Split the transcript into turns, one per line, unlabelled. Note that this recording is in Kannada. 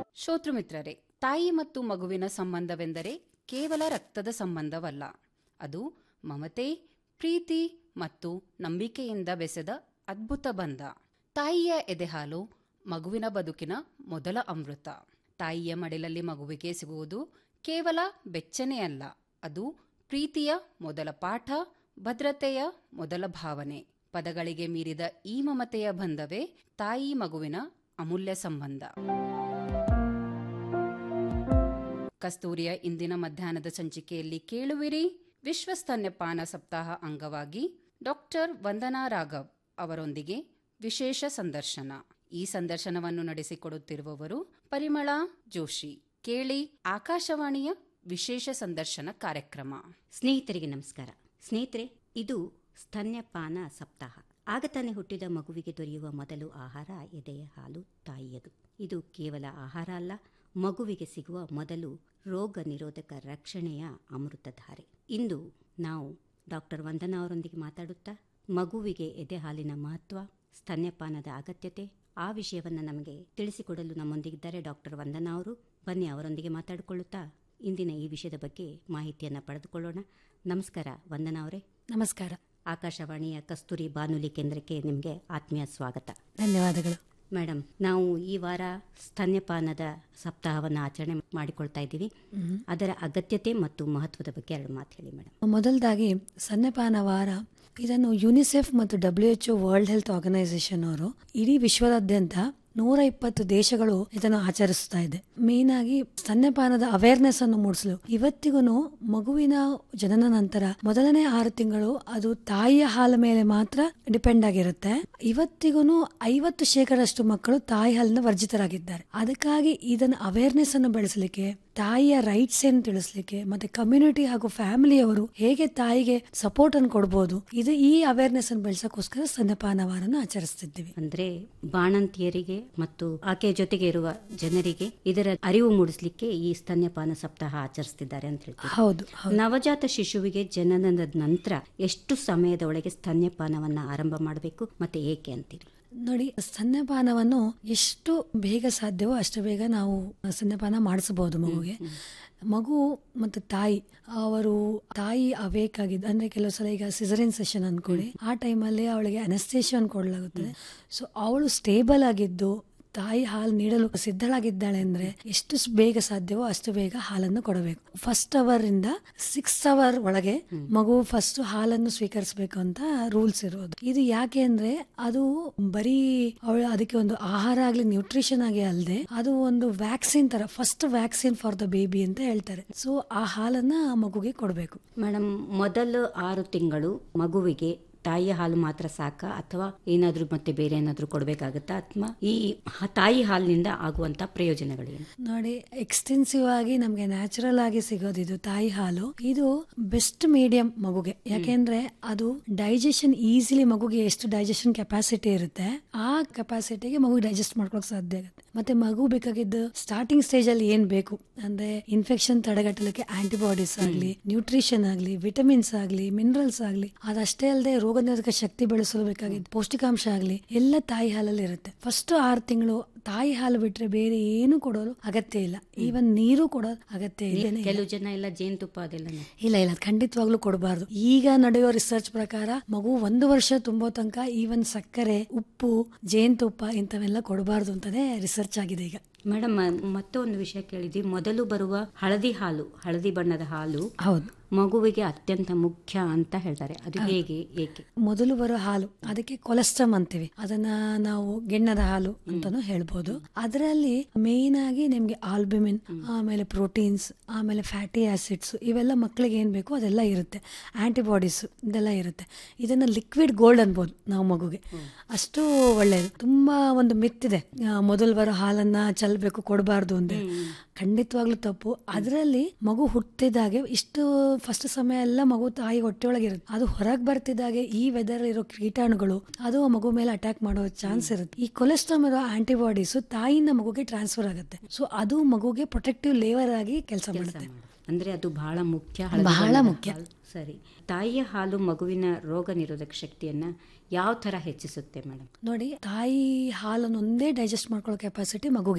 ಶ್ರೋತೃಮಿತ್ರರೇ ತಾಯಿ ಮತ್ತು ಮಗುವಿನ ಸಂಬಂಧವೆಂದರೆ ಕೇವಲ ರಕ್ತದ ಸಂಬಂಧವಲ್ಲ ಅದು ಮಮತೆ ಪ್ರೀತಿ ಮತ್ತು ನಂಬಿಕೆಯಿಂದ ಬೆಸೆದ ಅದ್ಭುತ ಬಂಧ ತಾಯಿಯ ಎದೆಹಾಲು ಮಗುವಿನ ಬದುಕಿನ ಮೊದಲ ಅಮೃತ ತಾಯಿಯ ಮಡಿಲಲ್ಲಿ ಮಗುವಿಗೆ ಸಿಗುವುದು ಕೇವಲ ಬೆಚ್ಚನೆಯಲ್ಲ ಅದು ಪ್ರೀತಿಯ ಮೊದಲ ಪಾಠ ಭದ್ರತೆಯ ಮೊದಲ ಭಾವನೆ ಪದಗಳಿಗೆ ಮೀರಿದ ಈ ಮಮತೆಯ ಬಂಧವೇ ತಾಯಿ ಮಗುವಿನ ಅಮೂಲ್ಯ ಸಂಬಂಧ ಕಸ್ತೂರಿಯ ಇಂದಿನ ಮಧ್ಯಾಹ್ನದ ಸಂಚಿಕೆಯಲ್ಲಿ ಕೇಳುವಿರಿ ವಿಶ್ವ ಸ್ತನ್ಯಪಾನ ಸಪ್ತಾಹ ಅಂಗವಾಗಿ ಡಾಕ್ಟರ್ ವಂದನಾ ರಾಘವ್ ಅವರೊಂದಿಗೆ ವಿಶೇಷ ಸಂದರ್ಶನ ಈ ಸಂದರ್ಶನವನ್ನು ನಡೆಸಿಕೊಡುತ್ತಿರುವವರು ಪರಿಮಳಾ ಜೋಶಿ ಕೇಳಿ ಆಕಾಶವಾಣಿಯ ವಿಶೇಷ ಸಂದರ್ಶನ ಕಾರ್ಯಕ್ರಮ
ಸ್ನೇಹಿತರಿಗೆ ನಮಸ್ಕಾರ ಸ್ನೇಹಿತರೆ ಇದು ಸ್ತನ್ಯಪಾನ ಸಪ್ತಾಹ ಆಗ ತಾನೇ ಹುಟ್ಟಿದ ಮಗುವಿಗೆ ದೊರೆಯುವ ಮೊದಲು ಆಹಾರ ಎದೆಯ ಹಾಲು ತಾಯಿಯದು ಇದು ಕೇವಲ ಆಹಾರ ಅಲ್ಲ ಮಗುವಿಗೆ ಸಿಗುವ ಮೊದಲು ರೋಗ ನಿರೋಧಕ ರಕ್ಷಣೆಯ ಅಮೃತಧಾರೆ ಇಂದು ನಾವು ಡಾಕ್ಟರ್ ವಂದನಾ ಅವರೊಂದಿಗೆ ಮಾತಾಡುತ್ತಾ ಮಗುವಿಗೆ ಎದೆ ಹಾಲಿನ ಮಹತ್ವ ಸ್ತನ್ಯಪಾನದ ಅಗತ್ಯತೆ ಆ ವಿಷಯವನ್ನು ನಮಗೆ ತಿಳಿಸಿಕೊಡಲು ನಮ್ಮೊಂದಿಗಿದ್ದಾರೆ ಡಾಕ್ಟರ್ ವಂದನಾ ಅವರು ಬನ್ನಿ ಅವರೊಂದಿಗೆ ಮಾತಾಡಿಕೊಳ್ಳುತ್ತಾ ಇಂದಿನ ಈ ವಿಷಯದ ಬಗ್ಗೆ ಮಾಹಿತಿಯನ್ನು ಪಡೆದುಕೊಳ್ಳೋಣ ನಮಸ್ಕಾರ ವಂದನಾ ಅವರೇ
ನಮಸ್ಕಾರ
ಆಕಾಶವಾಣಿಯ ಕಸ್ತೂರಿ ಬಾನುಲಿ ಕೇಂದ್ರಕ್ಕೆ ನಿಮಗೆ ಆತ್ಮೀಯ ಸ್ವಾಗತ
ಧನ್ಯವಾದಗಳು
ಮೇಡಮ್ ನಾವು ಈ ವಾರ ಸ್ತನ್ಯಪಾನದ ಸಪ್ತಾಹವನ್ನು ಆಚರಣೆ ಮಾಡಿಕೊಳ್ತಾ ಇದ್ದೀವಿ ಅದರ ಅಗತ್ಯತೆ ಮತ್ತು ಮಹತ್ವದ ಬಗ್ಗೆ ಎರಡು ಮಾತು ಹೇಳಿ ಮೇಡಮ್
ಮೊದಲದಾಗಿ ಸನ್ನಪಾನ ವಾರ ಇದನ್ನು ಯುನಿಸೆಫ್ ಮತ್ತು W H world health organisation ಅವರು ಇಡೀ ವಿಶ್ವದಾದ್ಯಂತ ನೂರ ಇಪ್ಪತ್ತು ದೇಶಗಳು ಇದನ್ನು ಆಚರಿಸ್ತಾ ಇದೆ ಮೇನ್ ಆಗಿ ಸ್ತನ್ಯಪಾನದ ಅವೇರ್ನೆಸ್ ಅನ್ನು ಮೂಡಿಸಲು ಇವತ್ತಿಗೂ ಮಗುವಿನ ಜನನ ನಂತರ ಮೊದಲನೇ ಆರು ತಿಂಗಳು ಅದು ತಾಯಿಯ ಹಾಲ ಮೇಲೆ ಮಾತ್ರ ಡಿಪೆಂಡ್ ಆಗಿರುತ್ತೆ ಇವತ್ತಿಗೂ ಐವತ್ತು ಶೇಕಡಷ್ಟು ಮಕ್ಕಳು ತಾಯಿ ಹಾಲಿನ ವರ್ಜಿತರಾಗಿದ್ದಾರೆ ಅದಕ್ಕಾಗಿ ಇದನ್ನು ಅವೇರ್ನೆಸ್ ಅನ್ನು ಬೆಳೆಸಲಿಕ್ಕೆ ತಾಯಿಯ ರೈಟ್ಸ್ ಏನು ತಿಳಿಸ್ಲಿಕ್ಕೆ ಮತ್ತೆ ಕಮ್ಯುನಿಟಿ ಹಾಗೂ ಫ್ಯಾಮಿಲಿಯವರು ಹೇಗೆ ತಾಯಿಗೆ ಸಪೋರ್ಟ್ ಅನ್ನು ಕೊಡ್ಬೋದು ಇದು ಈ ಅವೇರ್ನೆಸ್ ಅನ್ನು ಬೆಳೆಸೋಕ್ಕೋಸ್ಕರ ಸ್ತನ್ಯಪಾನ ವಾರನ ಆಚರಿಸ್ತಿದ್ದೀವಿ
ಅಂದ್ರೆ ಬಾಣಂತಿಯರಿಗೆ ಮತ್ತು ಆಕೆಯ ಜೊತೆಗೆ ಇರುವ ಜನರಿಗೆ ಇದರ ಅರಿವು ಮೂಡಿಸಲಿಕ್ಕೆ ಈ ಸ್ತನ್ಯಪಾನ ಸಪ್ತಾಹ ಆಚರಿಸ್ತಿದ್ದಾರೆ ಅಂತ ಹೇಳ್ತೀವಿ
ಹೌದು ಹೌದು.
ನವಜಾತ ಶಿಶುವಿಗೆ ಜನನದ ನಂತರ ಎಷ್ಟು ಸಮಯದ ಒಳಗೆ ಸ್ತನ್ಯಪಾನವನ್ನ ಆರಂಭ ಮಾಡಬೇಕು ಮತ್ತೆ ಏಕೆ ಅಂತೀರಿ
ನೋಡಿ ಸ್ತನ್ಯಪಾನವನ್ನು ಎಷ್ಟು ಬೇಗ ಸಾಧ್ಯವೋ ಅಷ್ಟು ಬೇಗ ನಾವು ಸ್ತನ್ಯಪಾನ ಮಾಡಿಸಬಹುದು ಮಗುಗೆ ಮಗು ಮತ್ತು ತಾಯಿ ಅವರು ತಾಯಿ ಅವೇಕ್ ಆಗಿದ್ದು ಅಂದ್ರೆ ಕೆಲವು ಸಲ ಈಗ ಸಿಸರಿನ್ ಸೆಷನ್ ಅನ್ಕೊಳ್ಳಿ ಆ ಟೈಮಲ್ಲಿ ಅವಳಿಗೆ ಅನಸ್ತೇಷನ್ ಕೊಡಲಾಗುತ್ತದೆ ಸೊ ಅವಳು ಸ್ಟೇಬಲ್ ಆಗಿದ್ದು ತಾಯಿ ಹಾಲು ನೀಡಲು ಸಿದ್ಧಳಾಗಿದ್ದಾಳೆ ಅಂದ್ರೆ ಎಷ್ಟು ಸ್- ಬೇಗ ಸಾಧ್ಯವೋ ಅಷ್ಟು ಬೇಗ ಹಾಲನ್ನು ಕೊಡಬೇಕು ಫಸ್ಟ್ ಅವರ್ ಇಂದ ಸಿಕ್ಸ್ ಅವರ್ ಒಳಗೆ ಮಗು ಫಸ್ಟ್ ಹಾಲನ್ನು ಸ್ವೀಕರಿಸಬೇಕು ಅಂತ ರೂಲ್ಸ್ ಇರೋದು ಇದು ಯಾಕೆ ಅಂದ್ರೆ ಅದು ಬರೀ ಅವಳು ಅದಕ್ಕೆ ಒಂದು ಆಹಾರ ಆಗ್ಲಿ ನ್ಯೂಟ್ರಿಷನ್ ಆಗಿ ಅಲ್ಲದೆ ಅದು ಒಂದು ವ್ಯಾಕ್ಸಿನ್ ತರ first vaccine for the baby ಅಂತ ಹೇಳ್ತಾರೆ ಸೊ ಆ ಹಾಲನ್ನ ಆ ಮಗುಗೆ ಕೊಡಬೇಕು
ಮೇಡಮ್ ಮೊದಲು ಆರು ತಿಂಗಳು ಮಗುವಿಗೆ ತಾಯಿಯ ಹಾಲು ಮಾತ್ರ ಸಾಕ ಅಥವಾ ಏನಾದ್ರೂ ಮತ್ತೆ ಬೇರೆ ಏನಾದ್ರೂ ಕೊಡಬೇಕಾಗತ್ತಾ ಅಥವಾ ಈ ಹ- ತಾಯಿ ಹಾಲಿನಿಂದ ಆಗುವಂತ ಪ್ರಯೋಜನಗಳೇನು
ನೋಡಿ ಎಕ್ಸ್ಟೆನ್ಸಿವ್ ಆಗಿ ನಮ್ಗೆ ನ್ಯಾಚುರಲ್ ಆಗಿ ಸಿಗೋದು ಇದು ತಾಯಿ ಹಾಲು ಇದು ಬೆಸ್ಟ್ ಮೀಡಿಯಂ ಮಗುಗೆ ಯಾಕೆಂದ್ರೆ ಅದು ಡೈಜೆಷನ್ ಈಸಿಲಿ ಮಗುಗೆ ಎಷ್ಟು ಡೈಜೆಷನ್ ಕೆಪಾಸಿಟಿ ಇರುತ್ತೆ ಆ ಕೆಪಾಸಿಟಿಗೆ ಮಗು ಡೈಜೆಸ್ಟ್ ಮಾಡ್ಕೊಳಕ್ ಸಾಧ್ಯ ಆಗುತ್ತೆ ಮತ್ತೆ ಮಗು ಬೇಕಾಗಿದ್ದು ಸ್ಟಾರ್ಟಿಂಗ್ ಸ್ಟೇಜ್ ಅಲ್ಲಿ ಏನ್ ಬೇಕು ಅಂದ್ರೆ ಇನ್ಫೆಕ್ಷನ್ ತಡೆಗಟ್ಟಲಿಕ್ಕೆ ಆಂಟಿಬಾಡೀಸ್ ಆಗ್ಲಿ ನ್ಯೂಟ್ರಿಷನ್ ಆಗ್ಲಿ ವಿಟಮಿನ್ಸ್ ಆಗ್ಲಿ ಮಿನರಲ್ಸ್ ಆಗ್ಲಿ ಅದಷ್ಟೇ ಅಲ್ಲದೆ ರೋಗ ನಿರೋಧಕ ಶಕ್ತಿ ಬೆಳೆಸಲು ಬೇಕಾಗಿದ್ದು ಪೌಷ್ಟಿಕಾಂಶ ಆಗ್ಲಿ ಎಲ್ಲ ತಾಯಿ ಹಾಲಲ್ಲಿ ಇರುತ್ತೆ ಫಸ್ಟ್ ಆರು ತಿಂಗಳು ತಾಯಿ ಹಾಲು ಬಿಟ್ರೆ ಬೇರೆ ಏನು ಕೊಡೋದು ಅಗತ್ಯ ಇಲ್ಲ ಈವನ್ ನೀರು ಕೊಡೋದು ಅಗತ್ಯ ಇಲ್ಲೇನೆ ಇಲ್ಲ.
ಕೆಲವು ಜನ ಎಲ್ಲ ಜೇನುತುಪ್ಪ ಅದೆಲ್ಲ
ಇಲ್ಲ ಇಲ್ಲ ಅದ್ ಖಂಡಿತವಾಗ್ಲೂ ಕೊಡಬಾರ್ದು ಈಗ ನಡೆಯೋ ರಿಸರ್ಚ್ ಪ್ರಕಾರ ಮಗು ಒಂದು ವರ್ಷ ತುಂಬೋ ತನಕ ಈವನ್ ಸಕ್ಕರೆ ಉಪ್ಪು ಜೇನುತುಪ್ಪ ಇಂಥವೆಲ್ಲ ಕೊಡಬಾರ್ದು ಅಂತಾನೆ ರಿಸರ್ಚ್ ಆಗಿದೆ ಈಗ
ಮೇಡಮ್ ಮತ್ತೊಂದು ವಿಷಯ ಕೇಳಿದ್ವಿ ಮೊದಲು ಬರುವ ಹಳದಿ ಹಾಲು ಹಳದಿ ಬಣ್ಣದ ಹಾಲು
ಹೌದು
ಮಗುವಿಗೆ ಅತ್ಯಂತ ಮುಖ್ಯ ಅಂತ ಹೇಳ್ತಾರೆ ಅದು ಹೇಗೆ ಏಕೆ
ಮೊದಲು ಬರೋ ಹಾಲು ಅದಕ್ಕೆ ಕೊಲೆಸ್ಟ್ರಮ್ ಅಂತೀವಿ ಅದನ್ನ ನಾವು ಗೆಣ್ಣದ ಹಾಲು ಅಂತಾನು ಹೇಳ್ಬೋದು ಅದರಲ್ಲಿ ಮೇನ್ ಆಗಿ ನಿಮ್ಗೆ ಆಲ್ಬಿಮಿನ್ ಆಮೇಲೆ ಪ್ರೋಟೀನ್ಸ್ ಆಮೇಲೆ ಫ್ಯಾಟಿ ಆಸಿಡ್ಸ್ ಇವೆಲ್ಲ ಮಕ್ಕಳಿಗೆ ಏನ್ ಬೇಕು ಅದೆಲ್ಲ ಇರುತ್ತೆ ಆಂಟಿಬಾಡೀಸ್ ಇದೆಲ್ಲ ಇರುತ್ತೆ ಇದನ್ನ ಲಿಕ್ವಿಡ್ ಗೋಲ್ಡ್ ಅನ್ಬೋದು ನಾವು ಮಗುಗೆ ಅಷ್ಟು ಒಳ್ಳೆಯದು ತುಂಬಾ ಒಂದು ಮಿತ್ತಿದೆ ಆ, ಮೊದಲು ಬರೋ ಹಾಲನ್ನ ಚೆಲ್ಬೇಕು ಕೊಡಬಾರ್ದು ಅಂತ ಖಂಡಿತವಾಗ್ಲೂ ತಪ್ಪು ಅದರಲ್ಲಿ ಮಗು ಹುಟ್ಟಿದಾಗೆ ಇಷ್ಟು ಫಸ್ಟ್ ಸಮಯ ಎಲ್ಲ ಮಗು ತಾಯಿ ಹೊಟ್ಟೆಯೊಳಗಿರುತ್ತೆ ಅದು ಹೊರಗೆ ಬರ್ತಿದ್ದಾಗೆ ಈ ವೆದರ್ ಇರೋ ಕೀಟಾಣುಗಳು ಅದು ಆ ಮಗು ಮೇಲೆ ಅಟ್ಯಾಕ್ ಮಾಡೋ ಚಾನ್ಸ್ ಇರುತ್ತೆ ಈ ಕೊಲೆಸ್ಟ್ರಾಮ್ ಇರೋ ಆಂಟಿಬಾಡೀಸ್ ತಾಯಿಯಿಂದ ಮಗುಗೆ ಟ್ರಾನ್ಸ್ಫರ್ ಆಗುತ್ತೆ ಸೊ ಅದು ಮಗುಗೆ ಪ್ರೊಟೆಕ್ಟಿವ್ ಲೇವರ್ ಆಗಿ ಕೆಲಸ ಮಾಡುತ್ತೆ
ಅಂದ್ರೆ ಅದು ಬಹಳ ಮುಖ್ಯ ಹಳದಿ
ಬಹಳ
ಬಣ್ಣದ
ಮುಖ್ಯ.
ಹಾಲು. ಸರಿ ತಾಯಿಯ ಹಾಲು ಮಗುವಿನ ರೋಗ ನಿರೋಧಕ ಶಕ್ತಿಯನ್ನ ಯಾವ ತರ ಹೆಚ್ಚಿಸುತ್ತೆ ಮೇಡಮ್
ನೋಡಿ ತಾಯಿ ಹಾಲನ್ನು ಒಂದೇ ಡೈಜೆಸ್ಟ್ ಮಾಡ್ಕೊಳ್ಳೋ ಕೆಪಾಸಿಟಿ ಮಗುಗೆ